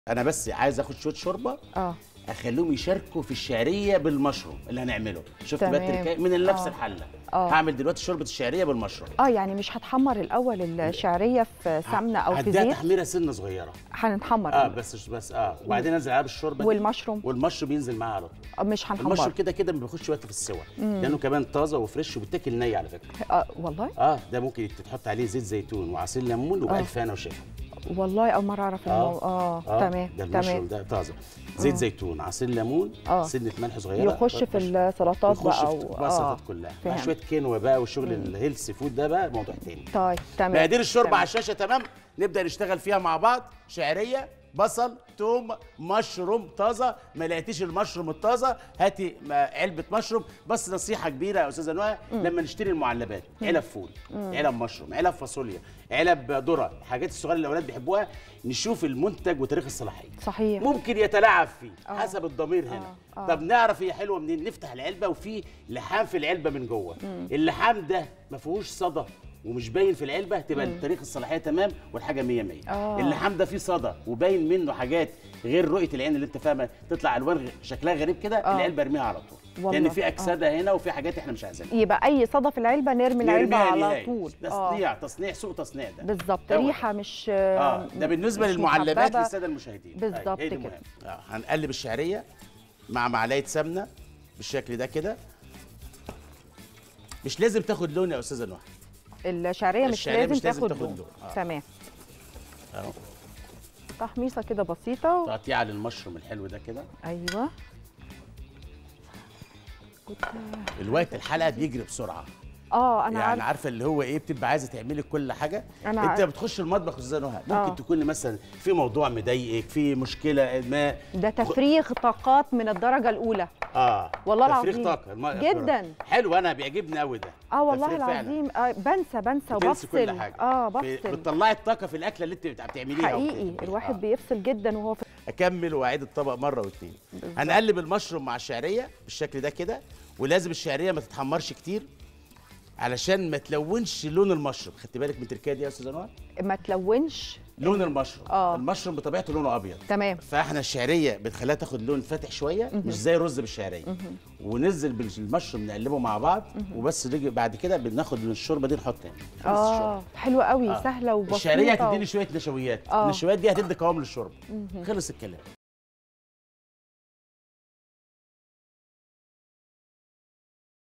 انا بس عايز اخد شويه شوربه اه اخليهم يشاركوا في الشعريه بالمشروم اللي هنعمله شفت بقى تمام. التركية من نفس آه. الحله آه. هعمل دلوقتي شوربه الشعريه بالمشروم اه يعني مش هتحمر الاول الشعريه في سمنه او في هديها زيت تحميره سنه صغيره هنحمر اه بس بس اه وبعدين انزل عليها بالشوربه دي. والمشروم والمشروم ينزل معاها على طول آه، مش المشروم هنحمر كده كده ما بياخدش وقت في السوى لانه كمان طازه وفريش وبيتاكل ني على فكره آه والله اه ده ممكن تحط عليه زيت زيتون وعصير ليمون وبألف هنا وشفا والله اول مره اعرف الموضوع اه تمام ده المشروم تمام ده طازه زيت زيتون عصير ليمون آه. سنه ملح صغيره يخش في السلطات يخش بقى في و- الوصفات كلها مع فهمت. شويه كينوا بقى وشغل الهيلث فود ده بقى موضوع تاني طيب تمام مقادير الشوربه تمام. على الشاشه تمام نبدا نشتغل فيها مع بعض شعريه بصل توم مشروم طازه ما لقيتيش المشروم الطازه هاتي م- علبه مشروم بس نصيحه كبيره يا استاذه نوى لما نشتري المعلبات علب فول علب مشروم علب فاصوليا علب ذره الحاجات الصغيره اللي الاولاد بيحبوها نشوف المنتج وتاريخ الصلاحيه صحيح ممكن يتلاعب فيه آه. حسب الضمير هنا آه. طب نعرف هي حلوه منين نفتح العلبه وفي لحام في العلبه من جوه اللحام ده ما فيهوش صدى ومش باين في العلبه تبقى تاريخ الصلاحيه تمام والحاجه 100 100 آه. اللحام ده فيه صدى وباين منه حاجات غير رؤيه العين اللي انت فاهمها تطلع الوان غ- شكلها غريب كده آه. العلبه ارميها على طول والله. لان في اكسده هنا وفي حاجات احنا مش عايزينها يبقى اي صدى في العلبه نرمي العلبه نرميها على نهائي. طول تصنيع تصنيع سوق تصنيع ده بالظبط أوي. ريحه مش اه ده بالنسبه مش للمعلبات محببة. للساده المشاهدين بالظبط أيوة، هي دي كده. مهم. آه. هنقلب الشعريه مع معلقه سمنه بالشكل ده كده مش لازم تاخد لون يا استاذه نوح الشعريه مش الشعرية لازم مش لازم تاخد تاخد لون لون. آه. تمام اهو تحميصه كده بسيطه تقطيع للمشروم الحلو ده كده ايوه كنت- الوقت الحلقه بيجري بسرعه اه انا يعني عارفه عارفه اللي هو ايه بتبقى عايزه تعملي كل حاجه أنا انت عارف. بتخش المطبخ استاذه نهى ممكن آه. تكون مثلا في موضوع مضايقك في مشكله ما ده تفريغ طاقات من الدرجه الاولى اه والله تفريغ العظيم. طاقه الم- جدا. حلو انا بيعجبني قوي ده اه والله تفريغ فعلاً. العظيم آه بنسى بنسى بتنسي وبفصل كل حاجه اه ب- بفصل بتطلعي الطاقه في الاكله اللي انت بتع- بتعمليها حقيقي وبت- الواحد آه. بيفصل جدا وهو في اكمل واعيد الطبق مره واثنين هنقلب المشروم مع الشعريه بالشكل ده كده ولازم الشعريه ما تتحمرش كتير علشان ما تلونش لون المشروم خدت بالك من التركيه دي يا استاذه نوى ما تلونش لون المشروم آه. المشروم بطبيعته لونه ابيض تمام فاحنا الشعريه بنخليها تاخد لون فاتح شويه مش زي الرز بالشعريه وننزل بالمشروم نقلبه مع بعض وبس نيجي بعد كده بناخد من الشوربه دي نحط هنا خلص اه حلوه قوي الشوربة. سهله وبسيطه الشعريه هتديني شويه نشويات آه. النشويات دي هتدي قوام للشوربه خلص الكلام